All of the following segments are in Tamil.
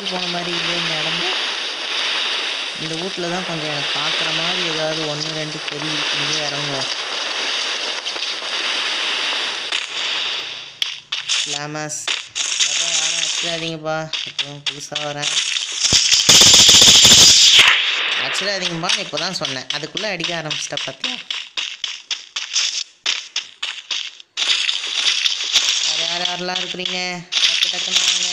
போன மாதிரி இல்லை இந்த இடமே இந்த வீட்டில் தான் கொஞ்சம் எனக்கு பார்க்குற மாதிரி ஏதாவது ஒன்று ரெண்டு தெரியுது இங்கே இறங்குவோம் ஸ்லாமஸ் அப்புறம் யாரும் அடிச்சிடாதீங்கப்பா இப்போ புதுசாக வரேன் அடிச்சிடாதீங்கப்பா இப்போ தான் சொன்னேன் அதுக்குள்ளே அடிக்க ஆரம்பிச்சிட்ட பார்த்தியா யார் யார் யாரெல்லாம் இருக்கிறீங்க டக்கு டக்குன்னு வாங்க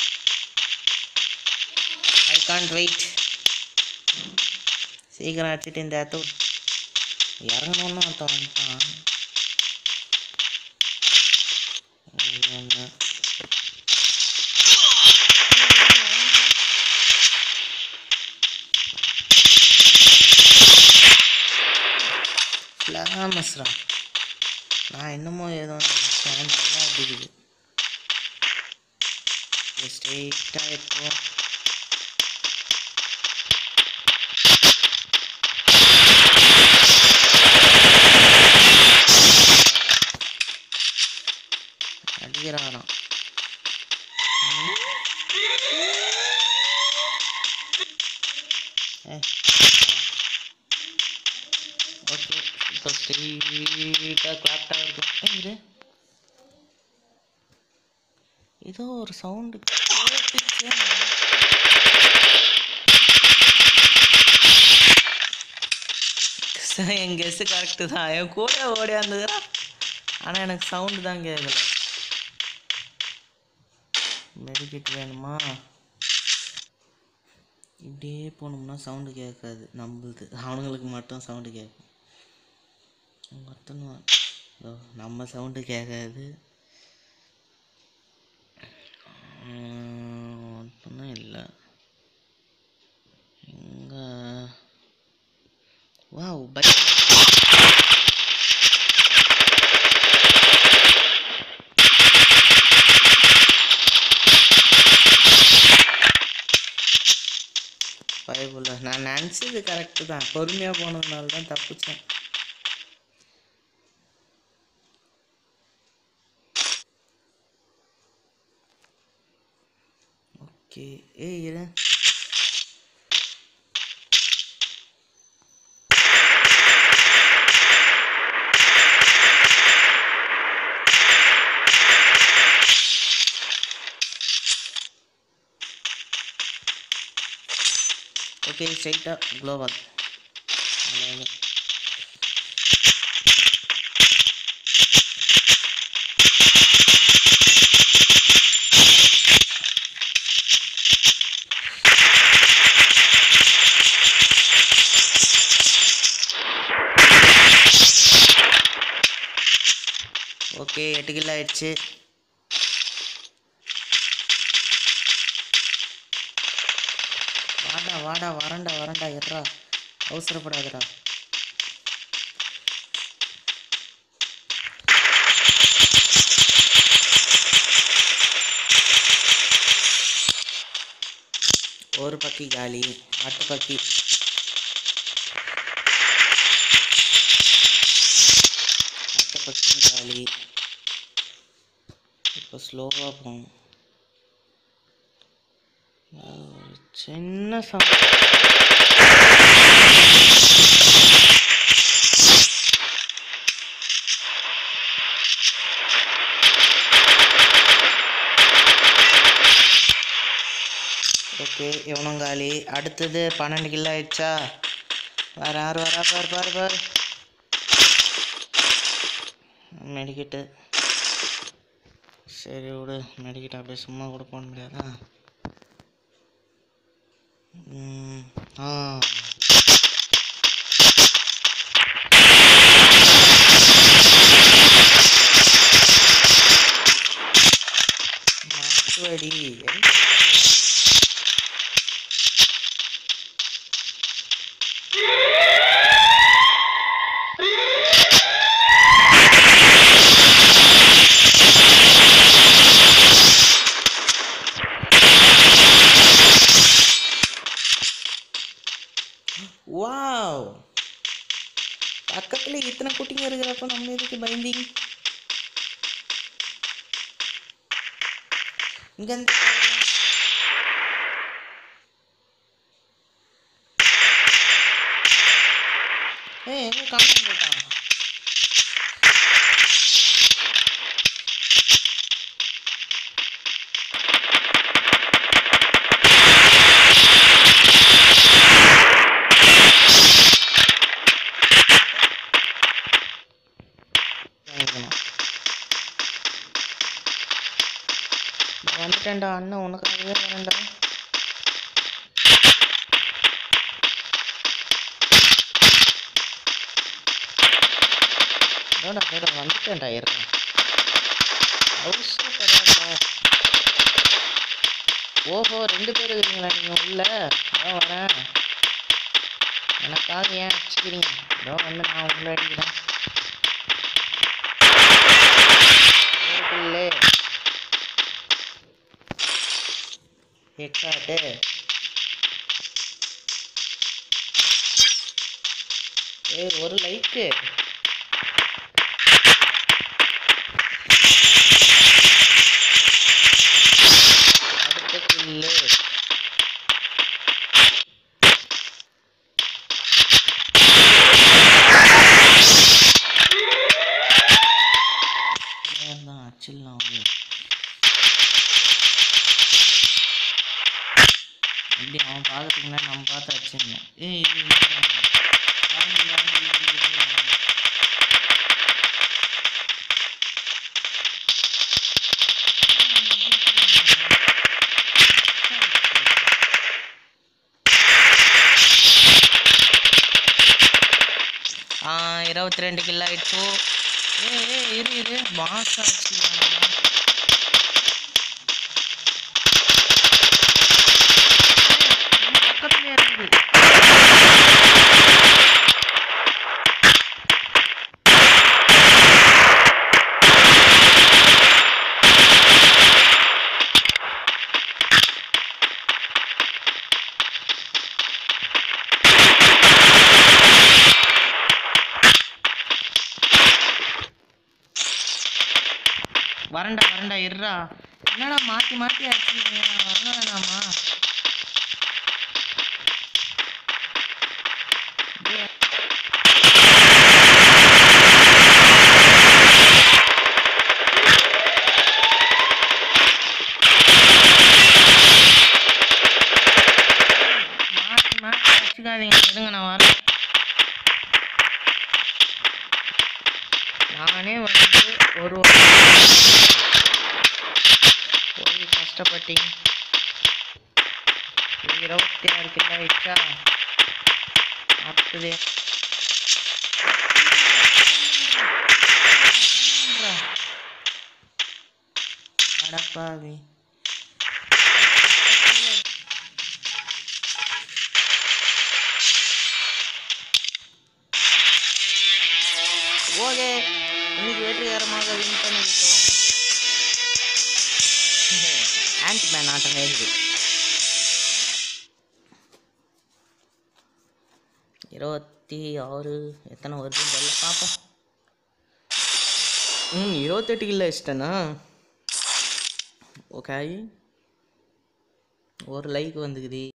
ஐ கான்ட் வெயிட் சீக்கிரம் அடிச்சுட்டு இந்த இடத்த விட்டு இறங்கணுன்னு ஒருத்தன் வந்துட்டான் இது என்ன? ஃப்ளாமஸ்ரா நான் என்னமோ ஏதோ நினைச்சேன் நல்லா அடிக்குது ஸ்ட்ரெயிட்டாக இப்போ அடிக்கிறாராம் ஓகே இப்போ ஸ்ட்ரெயிட்டாக கிளாப்டாக இருக்கும் ஏய், இரு ஏதோ ஒரு சவுண்டு என் கெஸ்ஸு கரெக்டு தான் என் கூட ஓடியாந்துக்கிறான் ஆனால் எனக்கு சவுண்டு தான் கேட்கல மெடிக்கிட் வேணுமா இப்படியே போனோம்னா சவுண்டு கேட்காது நம்மளுது அவனுங்களுக்கு மட்டும் சவுண்டு கேட்கும் மொத்தம் இதோ நம்ம சவுண்டு கேட்காது ஒன்றும் இல்லை எங்கே வாவ் பைக் பயப்புள்ள நான் நினச்சது கரெக்டு தான் பொறுமையாக போனதுனால தான் தப்பிச்சேன் ஓகே ஏய் இரு ஓகே ஸ்ட்ரைட்டாக க்ளோவால் அவ்வளோதான் ஓகே எட்டு கிலோ ஆயிடுச்சு வாடா வாடா வரண்டா வரண்டா எட்ரா அவசரப்படாதடா ஒரு பக்கி காலி அட்டு பக்கி அட்டை பக்கி காலி இப்போ ஸ்லோவாக போகணும் ஒரு சின்ன சவுண்ட் ஓகே இவனும் காலி அடுத்தது பன்னெண்டு கிலோ ஆயிடுச்சா வேறு யார் வரா பாரு பாரு பாரு மெடிக்கிட்டு சரி விடு மெடிக்கிட்டு அப்படியே சும்மா கூட போட முடியாதா ம், ஆ மாட்டுவடி வாவ் பக்கத்துல இத்தனை குட்டிங்க இருக்கிறப்ப நம்ம எதுக்கு பயந்தீங்க இங்க இருந்து ஏய் எங்க காணாம போயிட்டான் வாங்கிக்கணும். நான் வந்துட்டேன்டா அண்ணன் உனக்காகவே வரேன்டா இதோட இதோட வந்துட்டேன்டா இருக்கேன் அவசரப்படாதா ஓஹோ ரெண்டு பேர் இருக்கிறீங்களா நீங்கள் உள்ள இதோ வரேன் எனக்காக ஏன் அடிச்சுக்கிறீங்க இதோ வந்து நான் உங்களை அடிக்கிறேன் இருக்குல்லே ஹெட்ஷாட்டு ஏய் ஒரு லைக்கு அடுத்த கில்லு தான் அச்சிடலாம் அவங்க இப்படி அவன் பார்க்கறதுக்கு முன்னாடி நம்ம பார்த்து அடிச்சிருந்தேன் ஏய் இது இது வாங்கி வாங்கி இது இது வாங்கி ஆ இருபத்தி ரெண்டு கிலோ ஆயிடுச்சு ஏ ஏ இரு இரு பாஸ் அடிச்சுக்கிறாங்க பக்கத்துலயே இருக்குது வரண்டா வரண்டா இருடா என்னடா மாற்றி மாற்றி அடிச்சுக்கிறீங்க நான் வரல வேணாமா டேய். மாற்றி மாற்றி அடிச்சுக்காதீங்க இருங்க நான் வரேன் நானே வந்து ஒரு போய் கஷ்டப்பட்டீங்க இருபத்தி ஆறு கிலோ ஆயிடுச்சா அடுத்தது அடப்பாவி ஓகே இன்னைக்கு வெற்றிகரமாக வின் பண்ணிவிட்டோம் ஆன்ட்மேன் ஆட்டம் இருக்குது இருபத்தி ஆறு எத்தனை வருதுன்னு தெரியல பார்ப்போம் ம் இருபத்தெட்டு கிலோ இஷ்டனா ஓகே ஒரு லைக் வந்துக்குது